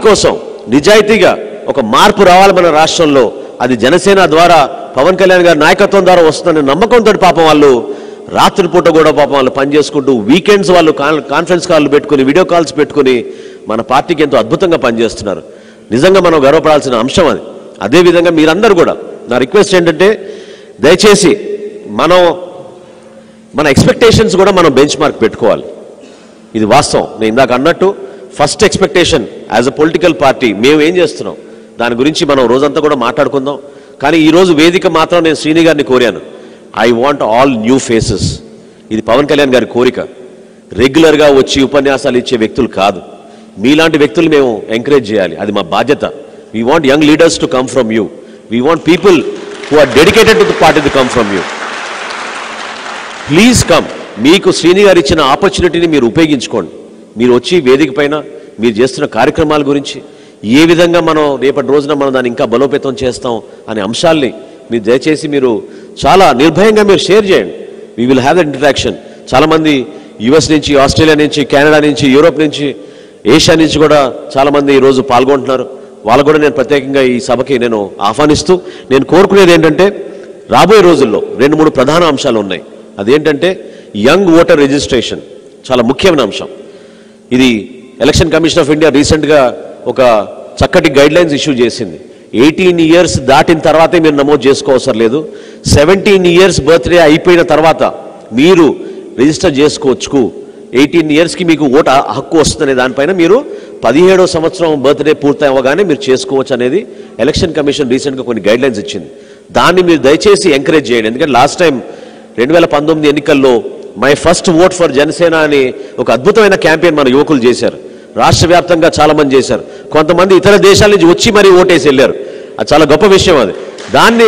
కోసం నిజాయితీగా ఒక మార్పు రావాలి మన రాష్ట్రంలో అది జనసేన ద్వారా పవన్ కళ్యాణ్ గారి నాయకత్వం ద్వారా వస్తుందనే నమ్మకంతో పాపం వాళ్ళు రాత్రిపూట కూడా పాపం వాళ్ళు పనిచేసుకుంటూ వీకెండ్స్ వాళ్ళు కాన్- కాన్ఫరెన్స్ కాల్లు పెట్టుకుని వీడియో కాల్స్ పెట్టుకుని మన పార్టీకి ఎంతో అద్భుతంగా పనిచేస్తున్నారు నిజంగా మనం గర్వపడాల్సిన అంశం అది అదేవిధంగా మీరందరూ కూడా నా రిక్వెస్ట్ ఏంటంటే దయచేసి మనం మన ఎక్స్పెక్టేషన్స్ కూడా మనం బెంచ్ మార్క్ పెట్టుకోవాలి ఇది వాస్తవం నేను ఇందాక అన్నట్టు first expectation as a political party మేము ఏం చేస్తున్నాం దాని గురించి మనం రోజంతా కూడా మాట్లాడుకుందాం కానీ ఈ రోజు వేదిక మాత్రం నేను శ్రీని గారిని కోరాను I want all new faces ఇది పవన్ కళ్యాణ్ గారి కోరిక రెగ్యులర్గా వచ్చి ఉపన్యాసాలు ఇచ్చే వ్యక్తులు కాదు మీలాంటి వ్యక్తులు మేము ఎంకరేజ్ చేయాలి అది మా బాధ్యత we want young leaders to come from you we want people who are dedicated to the party to come from you please come మీకు శ్రీని గారు ఇచ్చిన ఆపర్చునిటీని మీరు ఉపయోగించుకోండి మీరు వచ్చి వేదిక పైన మీరు చేస్తున్న కార్యక్రమాల గురించి ఏ విధంగా మనం రేపటి రోజున మనం దాన్ని ఇంకా బలోపేతం చేస్తాం అనే అంశాల్ని మీరు దయచేసి మీరు చాలా నిర్భయంగా మీరు షేర్ చేయండి we will have the interaction చాలామంది యుఎస్ నుంచి ఆస్ట్రేలియా నుంచి కెనడా నుంచి యూరోప్ నుంచి ఏషియా నుంచి కూడా చాలామంది ఈరోజు పాల్గొంటున్నారు వాళ్ళు కూడా నేను ప్రత్యేకంగా ఈ సభకి నేను ఆహ్వానిస్తూ నేను కోరుకునేది ఏంటంటే రాబోయే రోజుల్లో రెండు మూడు ప్రధాన అంశాలు ఉన్నాయి అదేంటంటే యంగ్ ఓటర్ రిజిస్ట్రేషన్ చాలా ముఖ్యమైన అంశం ఇది ఎలక్షన్ కమిషన్ ఆఫ్ ఇండియా రీసెంట్గా ఒక చక్కటి గైడ్ లైన్స్ ఇష్యూ చేసింది ఎయిటీన్ ఇయర్స్ దాటిన తర్వాతే మీరు నమోదు చేసుకోవసరం లేదు సెవెంటీన్ ఇయర్స్ బర్త్డే అయిపోయిన తర్వాత మీరు రిజిస్టర్ చేసుకోవచ్చు ఎయిటీన్ ఇయర్స్కి మీకు ఓటు హక్కు వస్తుందనే దానిపైన మీరు పదిహేడో సంవత్సరం బర్త్డే పూర్తి అవ్వగానే మీరు చేసుకోవచ్చు అనేది ఎలక్షన్ కమిషన్ రీసెంట్గా కొన్ని గైడ్ లైన్స్ ఇచ్చింది దాన్ని మీరు దయచేసి ఎంకరేజ్ చేయండి ఎందుకంటే లాస్ట్ టైం రెండు వేల పంతొమ్మిది ఎన్నికల్లో my first vote for Janasena అని ఒక అద్భుతమైన క్యాంపెయిన్ మన యువకులు చేశారు రాష్ట్ర వ్యాప్తంగా చాలా మంది చేశారు కొంతమంది ఇతర దేశాల నుంచి వచ్చి మరీ ఓటేసి వెళ్ళారు అది చాలా గొప్ప విషయం అది దాన్ని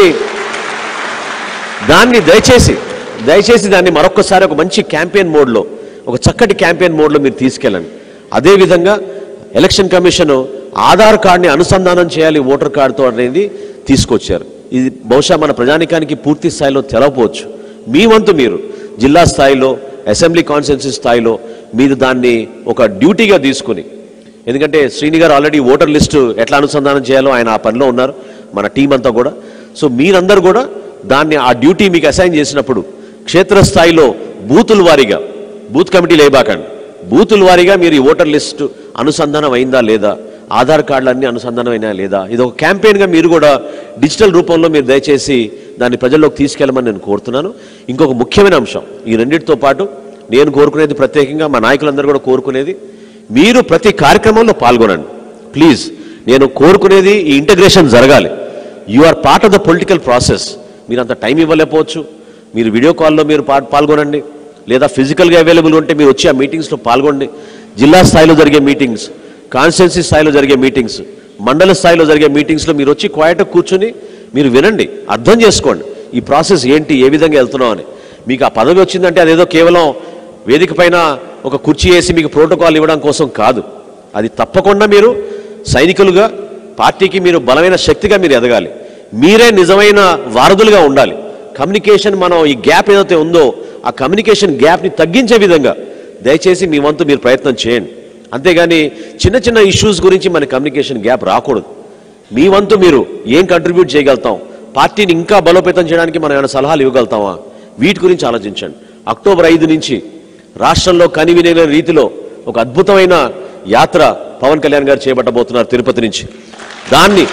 దాన్ని దయచేసి దయచేసి దాన్ని మరొకసారి ఒక మంచి క్యాంపెయిన్ మోడ్లో ఒక చక్కటి క్యాంపెయిన్ మోడ్లో మీరు తీసుకెళ్ళండి అదేవిధంగా ఎలక్షన్ కమిషన్ ఆధార్ కార్డ్ని అనుసంధానం చేయాలి ఓటర్ కార్డుతో అనేది తీసుకొచ్చారు ఇది బహుశా మన ప్రజానికానికి పూర్తి స్థాయిలో తెలవపోవచ్చు మీ వంతు మీరు జిల్లా స్థాయిలో అసెంబ్లీ కాన్స్టిట్యున్సీ స్థాయిలో మీరు దాన్ని ఒక డ్యూటీగా తీసుకుని ఎందుకంటే శ్రీని గారు ఆల్రెడీ ఓటర్ లిస్టు ఎట్లా అనుసంధానం చేయాలో ఆయన ఆ పనిలో ఉన్నారు మన టీం అంతా కూడా సో మీరందరూ కూడా దాన్ని ఆ డ్యూటీ మీకు అసైన్ చేసినప్పుడు క్షేత్రస్థాయిలో బూతుల వారీగా బూత్ కమిటీలు వేయబాకండి బూతుల వారీగా మీరు ఈ ఓటర్ లిస్టు అనుసంధానం అయిందా లేదా ఆధార్ కార్డులు అన్ని అనుసంధానం అయినా లేదా ఇది ఒక క్యాంపెయిన్గా మీరు కూడా డిజిటల్ రూపంలో మీరు దయచేసి దాన్ని ప్రజల్లోకి తీసుకెళ్ళమని నేను కోరుతున్నాను ఇంకొక ముఖ్యమైన అంశం ఈ రెండింటితో పాటు నేను కోరుకునేది ప్రత్యేకంగా మా నాయకులందరూ కూడా కోరుకునేది మీరు ప్రతి కార్యక్రమంలో పాల్గొనండి ప్లీజ్ నేను కోరుకునేది ఈ ఇంటగ్రేషన్ జరగాలి you are part of the political process మీరు అంత టైం ఇవ్వలేకపోవచ్చు మీరు వీడియో కాల్లో మీరు పా- పాల్గొనండి లేదా ఫిజికల్గా అవైలబుల్ ఉంటే మీరు వచ్చి ఆ మీటింగ్స్లో పాల్గొండి జిల్లా స్థాయిలో జరిగే మీటింగ్స్ కాన్స్టిట్యున్సీ స్థాయిలో జరిగే మీటింగ్స్ మండల స్థాయిలో జరిగే మీటింగ్స్లో మీరు వచ్చి క్వైట్గా కూర్చుని మీరు వినండి అర్థం చేసుకోండి ఈ ప్రాసెస్ ఏంటి ఏ విధంగా వెళ్తున్నాం అని మీకు ఆ పదవి వచ్చిందంటే అదేదో కేవలం వేదిక పైన ఒక కుర్చీ వేసి మీకు ప్రోటోకాల్ ఇవ్వడం కోసం కాదు అది తప్పకుండా మీరు సైనికులుగా పార్టీకి మీరు బలమైన శక్తిగా మీరు ఎదగాలి మీరే నిజమైన వారధులుగా ఉండాలి కమ్యూనికేషన్ మనం ఈ గ్యాప్ ఏదైతే ఉందో ఆ కమ్యూనికేషన్ గ్యాప్ని తగ్గించే విధంగా దయచేసి మీ వంతు మీరు ప్రయత్నం చేయండి అంతేగాని చిన్న చిన్న ఇష్యూస్ గురించి మన కమ్యూనికేషన్ గ్యాప్ రాకూడదు మీ వంతు మీరు ఏం కంట్రిబ్యూట్ చేయగలుగుతాం పార్టీని ఇంకా బలోపేతం చేయడానికి మనం ఏమైనా సలహాలు ఇవ్వగలుగుతామా వీటి గురించి ఆలోచించండి అక్టోబర్ ఐదు నుంచి రాష్ట్రంలో కనివిన రీతిలో ఒక అద్భుతమైన యాత్ర పవన్ కళ్యాణ్ గారు చేపట్టబోతున్నారు తిరుపతి నుంచి దాన్ని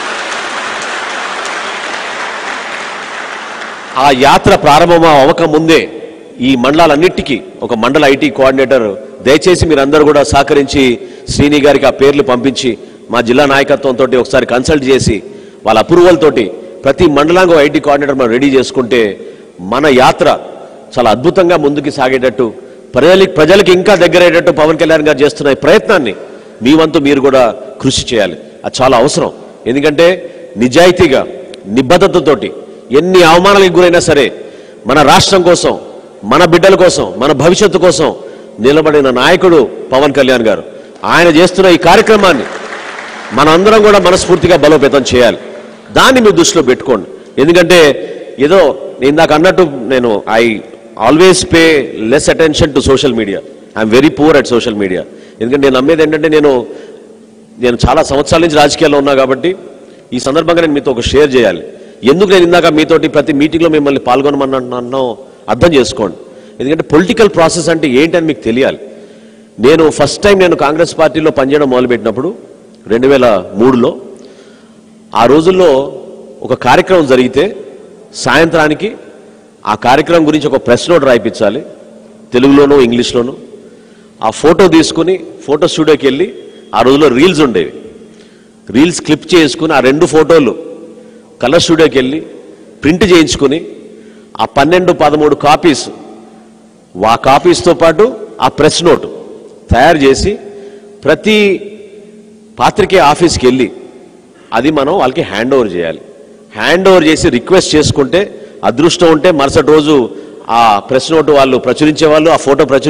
ఆ యాత్ర ప్రారంభం అవ్వక ముందే ఈ మండలాలన్నిటికీ ఒక మండల ఐటీ కోఆర్డినేటర్ దయచేసి మీరందరూ కూడా సహకరించి శ్రీని గారికి ఆ పేర్లు పంపించి మా జిల్లా నాయకత్వంతో ఒకసారి కన్సల్ట్ చేసి వాళ్ళ అప్రూవల్ తోటి ప్రతి మండలానికి ఒక ఐటీ కోఆర్డినేటర్ మనం రెడీ చేసుకుంటే మన యాత్ర చాలా అద్భుతంగా ముందుకు సాగేటట్టు ప్రజలకి ప్రజలకి ఇంకా దగ్గరయ్యేటట్టు పవన్ కళ్యాణ్ గారు చేస్తున్న ఈ ప్రయత్నాన్ని మీ వంతు మీరు కూడా కృషి చేయాలి అది చాలా అవసరం ఎందుకంటే నిజాయితీగా నిబద్ధతతోటి ఎన్ని అవమానాలకు గురైనా సరే మన రాష్ట్రం కోసం మన బిడ్డల కోసం మన భవిష్యత్తు కోసం నిలబడిన నాయకుడు పవన్ కళ్యాణ్ గారు ఆయన చేస్తున్న ఈ కార్యక్రమాన్ని మనందరం కూడా మనస్ఫూర్తిగా బలోపేతం చేయాలి దాన్ని మీరు దృష్టిలో పెట్టుకోండి ఎందుకంటే ఏదో నేను ఇందాక అన్నట్టు నేను I always pay less attention to social media I'm very poor at social media ఎందుకంటే నేను నమ్మేది ఏంటంటే నేను నేను చాలా సంవత్సరాల నుంచి రాజకీయాల్లో ఉన్నా కాబట్టి ఈ సందర్భంగా నేను మీతో ఒక షేర్ చేయాలి ఎందుకు నేను ఇందాక మీతోటి ప్రతి మీటింగ్లో మిమ్మల్ని పాల్గొనమన్నానో అర్థం చేసుకోండి ఎందుకంటే పొలిటికల్ ప్రాసెస్ అంటే ఏంటని మీకు తెలియాలి నేను ఫస్ట్ టైం నేను కాంగ్రెస్ పార్టీలో పనిచేయడం మొదలుపెట్టినప్పుడు రెండు వేల మూడులో ఆ రోజుల్లో ఒక కార్యక్రమం జరిగితే సాయంత్రానికి ఆ కార్యక్రమం గురించి ఒక ప్రెస్ నోట్ రాయిపించాలి తెలుగులోనూ ఇంగ్లీష్లోనూ ఆ ఫోటో తీసుకుని ఫోటో స్టూడియోకి వెళ్ళి ఆ రోజుల్లో రీల్స్ ఉండేవి రీల్స్ క్లిప్ చేసుకుని ఆ రెండు ఫోటోలు కలర్ స్టూడియోకి వెళ్ళి ప్రింట్ చేయించుకుని ఆ పన్నెండు పదమూడు కాపీస్ ఆ కాపీస్తో పాటు ఆ ప్రెస్ నోట్ తయారు చేసి ప్రతి పాత్రికే ఆఫీస్కి వెళ్ళి అది మనం వాళ్ళకి హ్యాండ్ ఓవర్ చేయాలి హ్యాండ్ ఓవర్ చేసి రిక్వెస్ట్ చేసుకుంటే అదృష్టం ఉంటే మరుసటి రోజు ఆ ప్రెస్ నోట్ వాళ్ళు ప్రచురించే వాళ్ళు ఆ ఫోటో ప్రచురి